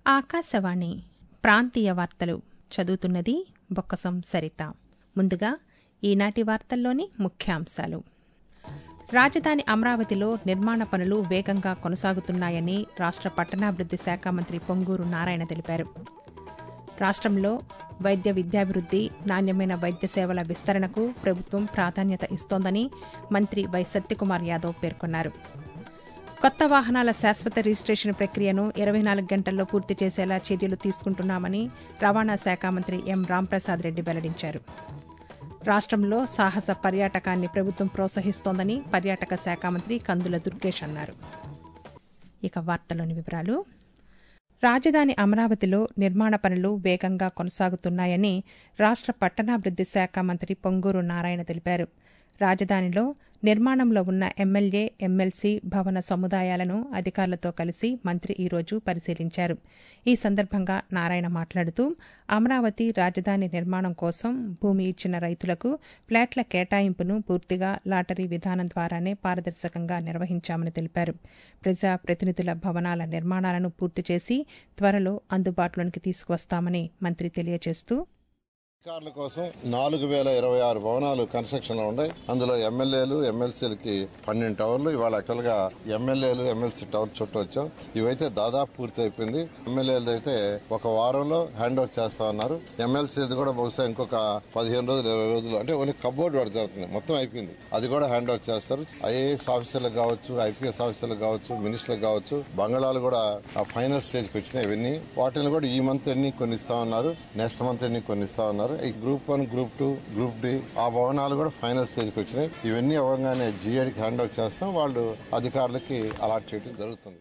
ఆకాశవాణి ప్రాంతీయ వార్తలు చదువుతున్నది బొక్కసం సరిత ముందుగా ఈనాటి వార్తల్లోని ముఖ్యాంశాలు రాజధాని అమరావతిలో నిర్మాణ పనులు వేగంగా కొనసాగుతున్నాయని రాష్ట్ర పట్టణాభివృద్ది శాఖ మంత్రి పొంగూరు నారాయణ తెలిపారు రాష్ట్రంలో వైద్య విద్యాభివృద్ది నాణ్యమైన వైద్య సేవల విస్తరణకు ప్రభుత్వం ప్రాధాన్యత ఇస్తోందని మంత్రి వై సత్యకుమార్ యాదవ్ పేర్కొన్నారు కొత్త వాహనాల శాశ్వత రిజిస్ట్రేషన్ ప్రక్రియను ఇరవై నాలుగు గంటల్లో పూర్తి చేసేలా చర్యలు తీసుకుంటున్నామని రవాణా శాఖ మంత్రి ఎం రాంప్రసాద్ రెడ్డి వెల్లడించారు రాష్ట్రంలో సాహస పర్యాటకాన్ని ప్రభుత్వం ప్రోత్సహిస్తోందని పర్యాటక శాఖ మంత్రి కందుల దుర్గేష్ అన్నారు ఇక వార్తలోని వివరాలు రాజధాని అమరావతిలో నిర్మాణ పనులు వేగంగా కొనసాగుతున్నాయని రాష్ట్ర పట్టణాభివృద్ది శాఖ మంత్రి పొంగూరు నారాయణ తెలిపారు రాజధానిలో నిర్మాణంలో ఉన్న ఎమ్మెల్యే ఎమ్మెల్సీ భవన సముదాయాలను అధికారులతో కలిసి మంత్రి ఈరోజు పరిశీలించారు ఈ సందర్భంగా నారాయణ మాట్లాడుతూ అమరావతి రాజధాని నిర్మాణం కోసం భూమి ఇచ్చిన రైతులకు ప్లాట్ల కేటాయింపును పూర్తిగా లాటరీ విధానం ద్వారానే పారదర్శకంగా నిర్వహించామని తెలిపారు ప్రజా ప్రతినిధుల భవనాల నిర్మాణాలను పూర్తి చేసి త్వరలో అందుబాటులోనికి తీసుకువస్తామని మంత్రి తెలియజేస్తూ అధికారుల కోసం నాలుగు వేల ఇరవై ఆరు భవనాలు కన్స్ట్రక్షన్ లో ఉన్నాయి అందులో ఎమ్మెల్యేలు ఎమ్మెల్సీలకి పన్నెండు టవర్లు ఇవాళ యాక్చువల్ గా ఎమ్మెల్యేలు ఎమ్మెల్సీ టవర్ చుట్టూ వచ్చాం ఇవైతే దాదాపు పూర్తి అయిపోయింది ఎమ్మెల్యేలు అయితే ఒక వారంలో హ్యాండ్ ఓవర్ చేస్తా ఉన్నారు ఎమ్మెల్సీది కూడా బహుశా ఇంకొక పదిహేను రోజులు ఇరవై రోజులు అంటే ఓన్లీ కబోర్డ్ వర్క్ జరుగుతుంది మొత్తం అయిపోయింది అది కూడా హ్యాండ్ ఓవర్ చేస్తారు ఐఏఎస్ ఆఫీసర్లకు కావచ్చు ఐపీఎస్ ఆఫీసర్లకు కావచ్చు మినిస్టర్లకు కావచ్చు బంగాళాలు కూడా ఆ ఫైనల్ స్టేజ్కి వచ్చినాయి ఇవన్నీ వాటిని కూడా ఈ మంత్ ఎన్ని కొన్ని ఇస్తా ఉన్నారు నెక్స్ట్ మంత్ ఎన్ని కొన్ని ఇస్తా ఉన్నారు ఈ group one group two group D ఆ భవనాలు కూడా ఫైనల్ స్టేజ్కి వచ్చినాయి ఇవన్నీ అవ్వగానే జిఏడికి హ్యాండ్ ఓవర్ చేస్తాం వాళ్ళు అధికారులకి అలాట్ చేయడం జరుగుతుంది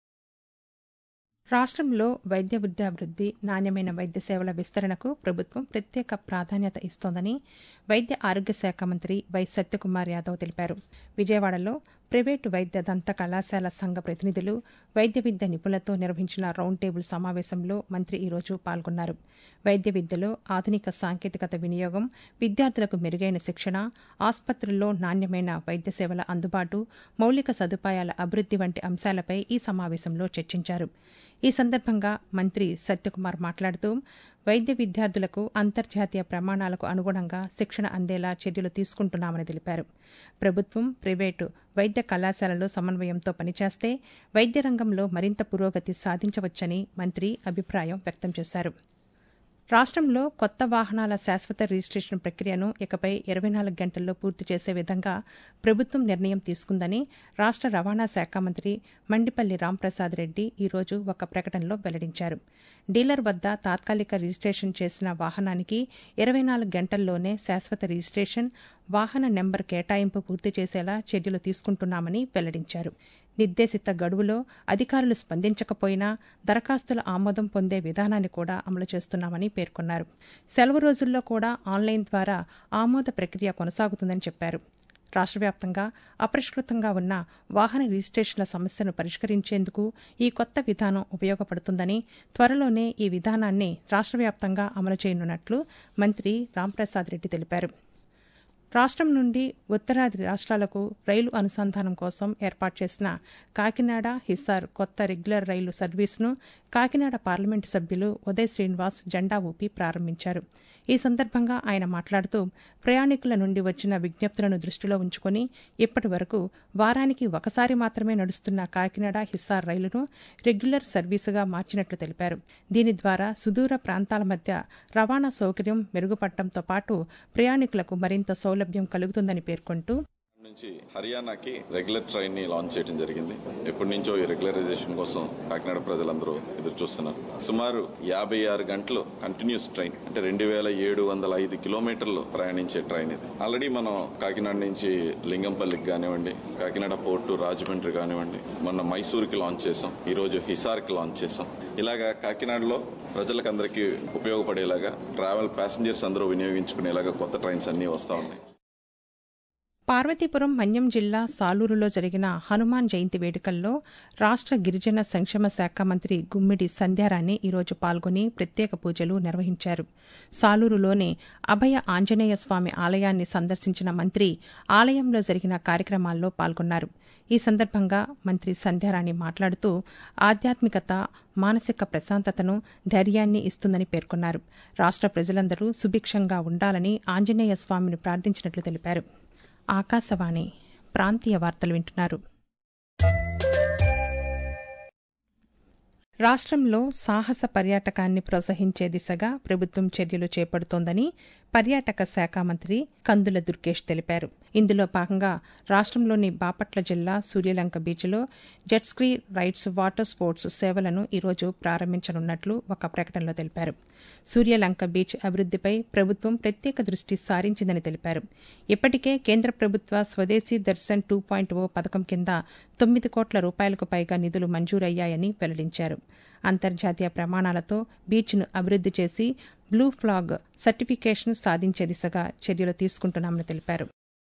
రాష్ట్రంలో వైద్య విద్యాభివృద్ది నాణ్యమైన వైద్య సేవల విస్తరణకు ప్రభుత్వం ప్రత్యేక ప్రాధాన్యత ఇస్తోందని వైద్య ఆరోగ్య శాఖ మంత్రి వై సత్యకుమార్ యాదవ్ తెలిపారు విజయవాడలో ప్రైవేటు వైద్య దంత కళాశాల సంఘ ప్రతినిధులు వైద్య విద్య నిపుణులతో నిర్వహించిన రౌండ్ టేబుల్ సమావేశంలో మంత్రి ఈరోజు పాల్గొన్నారు వైద్య విద్యలో ఆధునిక సాంకేతికత వినియోగం విద్యార్థులకు మెరుగైన శిక్షణ ఆసుపత్రుల్లో నాణ్యమైన వైద్య సేవల అందుబాటు మౌలిక సదుపాయాల అభివృద్ది వంటి అంశాలపై ఈ సమావేశంలో చర్చించారు ఈ సందర్భంగా మంత్రి సత్యకుమార్ మాట్లాడుతూ వైద్య విద్యార్థులకు అంతర్జాతీయ ప్రమాణాలకు అనుగుణంగా శిక్షణ అందేలా చర్యలు తీసుకుంటున్నామని తెలిపారు ప్రభుత్వం ప్రైవేటు వైద్య కళాశాలలు సమన్వయంతో పనిచేస్తే వైద్య రంగంలో మరింత పురోగతి సాధించవచ్చని మంత్రి అభిప్రాయం వ్యక్తం చేశారు రాష్ట్రంలో కొత్త వాహనాల శాశ్వత రిజిస్ట్రేషన్ ప్రక్రియను ఇకపై ఇరవై నాలుగు గంటల్లో పూర్తి చేసే విధంగా ప్రభుత్వం నిర్ణయం తీసుకుందని రాష్ట్ర రవాణా శాఖ మంత్రి మండిపల్లి రాంప్రసాద్ రెడ్డి ఈరోజు ఒక ప్రకటనలో వెల్లడించారు డీలర్ వద్ద తాత్కాలిక రిజిస్ట్రేషన్ చేసిన వాహనానికి ఇరవై నాలుగు గంటల్లోనే శాశ్వత రిజిస్ట్రేషన్ వాహన నెంబర్ కేటాయింపు పూర్తి చేసేలా చర్యలు తీసుకుంటున్నామని వెల్లడించారు నిర్దేశిత గడువులో అధికారులు స్పందించకపోయినా దరఖాస్తుల ఆమోదం పొందే విధానాన్ని కూడా అమలు చేస్తున్నామని పేర్కొన్నారు సెలవు రోజుల్లో కూడా ఆన్లైన్ ద్వారా ఆమోద ప్రక్రియ కొనసాగుతుందని చెప్పారు రాష్ట్ర వ్యాప్తంగా అపరిష్కృతంగా ఉన్న వాహన రిజిస్ట్రేషన్ల సమస్యను పరిష్కరించేందుకు ఈ కొత్త విధానం ఉపయోగపడుతుందని త్వరలోనే ఈ విధానాన్ని రాష్ట్ర వ్యాప్తంగా అమలు చేయనున్నట్లు మంత్రి రాంప్రసాద్ రెడ్డి తెలిపారు రాష్ట్రం నుండి ఉత్తరాది రాష్ట్రాలకు రైలు అనుసంధానం కోసం ఏర్పాటు చేసిన కాకినాడ హిస్సార్ కొత్త రెగ్యులర్ రైలు సర్వీసును కాకినాడ పార్లమెంటు సభ్యులు ఉదయ్ శ్రీనివాస్ జెండా ఊపి ప్రారంభించారు ఈ సందర్భంగా ఆయన మాట్లాడుతూ ప్రయాణికుల నుండి వచ్చిన విజ్ఞప్తులను దృష్టిలో ఉంచుకుని ఇప్పటి వరకు వారానికి ఒకసారి మాత్రమే నడుస్తున్న కాకినాడ హిస్సార్ రైలును రెగ్యులర్ సర్వీసుగా మార్చినట్లు తెలిపారు దీని ద్వారా సుదూర ప్రాంతాల మధ్య రవాణా సౌకర్యం మెరుగుపడటంతో పాటు ప్రయాణికులకు మరింత సౌలభ్యం కలుగుతుందని పేర్కొంటూ నుంచి హర్యానాకి రెగ్యులర్ ట్రైన్ ని లాంచ్ చేయడం జరిగింది ఎప్పటి నుంచో ఈ రెగ్యులరైజేషన్ కోసం కాకినాడ ప్రజలందరూ ఎదురు చూస్తున్నారు సుమారు యాభై ఆరు గంటలు కంటిన్యూస్ ట్రైన్ అంటే రెండు వేల ఏడు వందల ఐదు కిలోమీటర్లు ప్రయాణించే ట్రైన్ ఇది ఆల్రెడీ మనం కాకినాడ నుంచి లింగంపల్లికి కానివ్వండి కాకినాడ పోర్టు రాజమండ్రి కానివ్వండి మొన్న మైసూరుకి లాంచ్ చేసాం ఈ రోజు హిసార్కి లాంచ్ చేసాం ఇలాగా కాకినాడలో ప్రజలకు అందరికీ ఉపయోగపడేలాగా ట్రావెల్ ప్యాసింజర్స్ అందరూ వినియోగించుకునేలాగా కొత్త ట్రైన్స్ అన్ని వస్తా ఉన్నాయి పార్వతీపురం మన్యం జిల్లా సాలూరులో జరిగిన హనుమాన్ జయంతి వేడుకల్లో రాష్ట్ర గిరిజన సంక్షేమ శాఖ మంత్రి గుమ్మిడి సంధ్యారాణి ఈరోజు పాల్గొని ప్రత్యేక పూజలు నిర్వహించారు సాలూరులోని అభయ ఆంజనేయ స్వామి ఆలయాన్ని సందర్శించిన మంత్రి ఆలయంలో జరిగిన కార్యక్రమాల్లో పాల్గొన్నారు ఈ సందర్భంగా మంత్రి సంధ్యారాణి మాట్లాడుతూ ఆధ్యాత్మికత మానసిక ప్రశాంతతను ధైర్యాన్ని ఇస్తుందని పేర్కొన్నారు రాష్ట్ర ప్రజలందరూ సుభిక్షంగా ఉండాలని ఆంజనేయ స్వామిని ప్రార్థించినట్లు తెలిపారు ఆకాశవాణి ప్రాంతీయ వార్తలు వింటున్నారు రాష్ట్రంలో సాహస పర్యాటకాన్ని ప్రోత్సహించే దిశగా ప్రభుత్వం చర్యలు చేపడుతోందని పర్యాటక శాఖ మంత్రి కందుల దుర్గేష్ తెలిపారు ఇందులో భాగంగా రాష్ట్రంలోని బాపట్ల జిల్లా సూర్యలంక బీచ్లో jet ski rides water sports సేవలను ఈరోజు ప్రారంభించనున్నట్లు ఒక ప్రకటనలో తెలిపారు సూర్యలంక బీచ్ అభివృద్దిపై ప్రభుత్వం ప్రత్యేక దృష్టి సారించిందని తెలిపారు ఇప్పటికే కేంద్ర ప్రభుత్వ స్వదేశీ దర్శన్ టూ పాయింట్ ఓ పథకం కింద తొమ్మిది కోట్ల రూపాయలకు పైగా నిధులు మంజూరయ్యాయని వెల్లడించారు అంతర్జాతీయ ప్రమాణాలతో బీచ్ను అభివృద్ది చేసి బ్లూ ఫ్లాగ్ సర్టిఫికేషన్ సాధించే దిశగా చర్యలు తీసుకుంటున్నామని తెలిపారు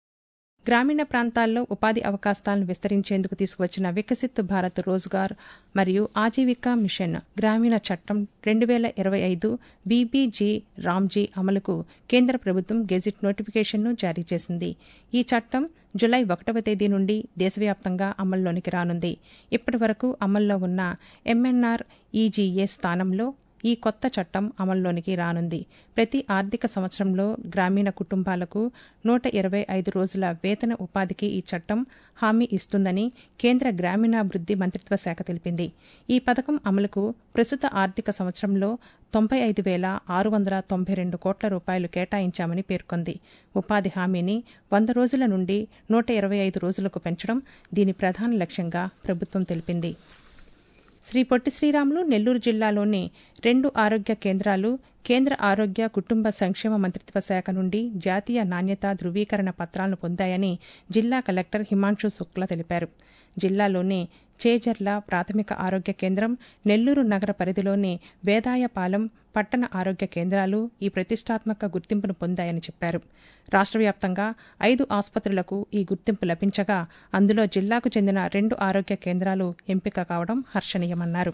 గ్రామీణ ప్రాంతాల్లో ఉపాధి అవకాశాలను విస్తరించేందుకు తీసుకువచ్చిన వికసిత్ భారత్ రోజ్గార్ మరియు ఆజీవికా మిషన్ గ్రామీణ చట్టం రెండు వేల ఇరవై ఐదు బీబీజీ రామ్జీ అమలుకు కేంద్ర ప్రభుత్వం గెజిట్ నోటిఫికేషన్ను జారీ చేసింది ఈ చట్టం జులై ఒకటవ తేదీ నుండి దేశవ్యాప్తంగా అమల్లోనికి రానుంది ఇప్పటి వరకు అమల్లో ఉన్న ఎంఎన్ఆర్ ఈజీఏ స్థానంలో ఈ కొత్త చట్టం అమల్లోనికి రానుంది ప్రతి ఆర్థిక సంవత్సరంలో గ్రామీణ కుటుంబాలకు నూట ఇరవై ఐదు రోజుల వేతన ఉపాధికి ఈ చట్టం హామీ ఇస్తుందని కేంద్ర గ్రామీణాభివృద్ది మంత్రిత్వ శాఖ తెలిపింది ఈ పథకం అమలుకు ప్రస్తుత ఆర్థిక సంవత్సరంలో తొంభై ఐదు వేల ఆరు వందల తొంభై రెండు కోట్ల రూపాయలు కేటాయించామని పేర్కొంది ఉపాధి హామీని వంద రోజుల నుండి నూట ఇరవై ఐదు రోజులకు పెంచడం దీని ప్రధాన లక్ష్యంగా ప్రభుత్వం తెలిపింది శ్రీ పొట్టి శ్రీరాములు నెల్లూరు జిల్లాలోని రెండు ఆరోగ్య కేంద్రాలు కేంద్ర ఆరోగ్య కుటుంబ సంక్షేమ మంత్రిత్వ శాఖ నుండి జాతీయ నాణ్యతా ధృవీకరణ పత్రాలను పొందాయని జిల్లా కలెక్టర్ హిమాంశు శుక్ల తెలిపారు జిల్లాలోని చేజర్ల ప్రాథమిక ఆరోగ్య కేంద్రం నెల్లూరు నగర పరిధిలోని వేదాయపాలెం పట్టణ ఆరోగ్య కేంద్రాలు ఈ ప్రతిష్టాత్మక గుర్తింపును పొందాయని చెప్పారు రాష్ట్ర వ్యాప్తంగా ఐదు ఆసుపత్రులకు ఈ గుర్తింపు లభించగా అందులో జిల్లాకు చెందిన రెండు ఆరోగ్య కేంద్రాలు ఎంపిక కావడం హర్షణీయమన్నారు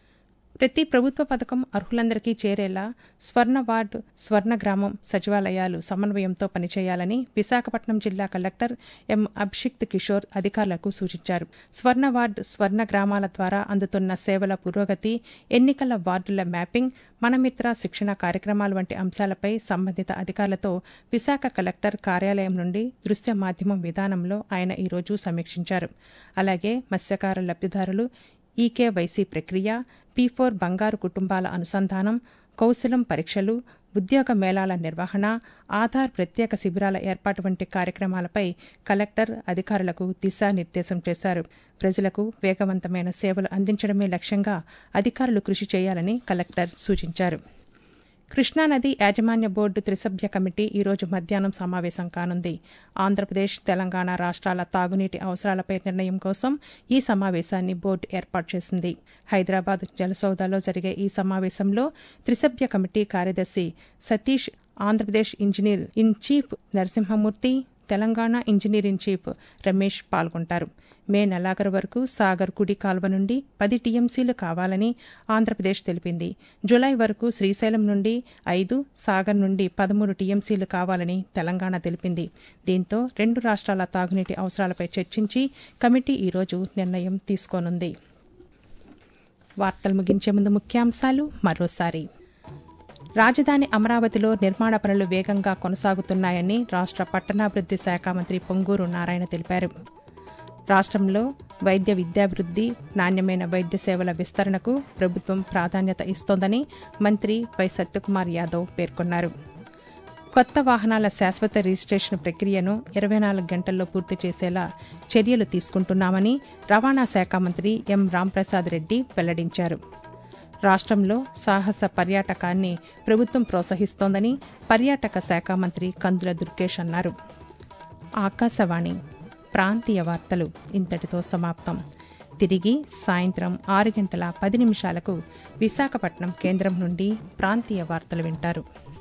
ప్రతి ప్రభుత్వ పథకం అర్హులందరికీ చేరేలా స్వర్ణ వార్డు స్వర్ణ గ్రామం సచివాలయాలు సమన్వయంతో పనిచేయాలని విశాఖపట్నం జిల్లా కలెక్టర్ ఎం అభిషిక్త్ కిషోర్ అధికారులకు సూచించారు స్వర్ణ వార్డు స్వర్ణ గ్రామాల ద్వారా అందుతున్న సేవల పురోగతి ఎన్నికల వార్డుల మ్యాపింగ్ మనమిత్ర శిక్షణ కార్యక్రమాలు వంటి అంశాలపై సంబంధిత అధికారులతో విశాఖ కలెక్టర్ కార్యాలయం నుండి దృశ్య మాధ్యమం విధానంలో ఆయన ఈరోజు సమీక్షించారు అలాగే మత్స్యకార లబ్దిదారులు ఈకేవైసీ ప్రక్రియ పీ ఫోర్ బంగారు కుటుంబాల అనుసంధానం కౌశలం పరీక్షలు ఉద్యోగ మేళాల నిర్వహణ ఆధార్ ప్రత్యేక శిబిరాల ఏర్పాటు వంటి కార్యక్రమాలపై కలెక్టర్ అధికారులకు దిశానిర్దేశం చేశారు ప్రజలకు వేగవంతమైన సేవలు అందించడమే లక్ష్యంగా అధికారులు కృషి చేయాలని కలెక్టర్ సూచించారు కృష్ణానది యాజమాన్య బోర్డు త్రిసభ్య కమిటీ ఈరోజు మధ్యాహ్నం సమావేశం కానుంది ఆంధ్రప్రదేశ్ తెలంగాణ రాష్ట్రాల తాగునీటి అవసరాలపై నిర్ణయం కోసం ఈ సమావేశాన్ని బోర్డు ఏర్పాటు చేసింది హైదరాబాద్ జలసౌదాలో జరిగే ఈ సమావేశంలో త్రిసభ్య కమిటీ కార్యదర్శి Satish Andhra Pradesh engineer in chief Narasimhamurthy Telangana engineer in chief Ramesh పాల్గొంటారు మే నెలాఖరు వరకు సాగర్ కుడి కాల్వ నుండి పది టీఎంసీలు కావాలని ఆంధ్రప్రదేశ్ తెలిపింది జులై వరకు శ్రీశైలం నుండి ఐదు సాగర్ నుండి పదమూడు టీఎంసీలు కావాలని తెలంగాణ తెలిపింది దీంతో రెండు రాష్ట్రాల తాగునీటి అవసరాలపై చర్చించి కమిటీ ఈరోజు నిర్ణయం తీసుకోనుంది వార్తలు ముగించే ముందు ముఖ్యాంశాలు మరోసారి రాజధాని అమరావతిలో నిర్మాణ పనులు వేగంగా కొనసాగుతున్నాయని రాష్ట్ర పట్టణాభివృద్ది శాఖ మంత్రి పొంగూరు నారాయణ తెలిపారు రాష్ట్రంలో వైద్య విద్యాభివృద్ది నాణ్యమైన వైద్య సేవల విస్తరణకు ప్రభుత్వం ప్రాధాన్యత ఇస్తోందని మంత్రి వై సత్యకుమార్ యాదవ్ పేర్కొన్నారు కొత్త వాహనాల శాశ్వత రిజిస్ట్రేషన్ ప్రక్రియను ఇరవై నాలుగు గంటల్లో పూర్తి చేసేలా చర్యలు తీసుకుంటున్నామని రవాణా శాఖ మంత్రి ఎం రాంప్రసాద్ రెడ్డి వెల్లడించారు రాష్ట్రంలో సాహస పర్యాటకాన్ని ప్రభుత్వం ప్రోత్సహిస్తోందని పర్యాటక శాఖ మంత్రి కందుల దుర్గేష్ అన్నారు ఆకాశవాణి ప్రాంతీయ వార్తలు ఇంతటితో సమాప్తం తిరిగి సాయంత్రం ఆరు గంటల పది నిమిషాలకు విశాఖపట్నం కేంద్రం నుండి ప్రాంతీయ వార్తలు వింటారు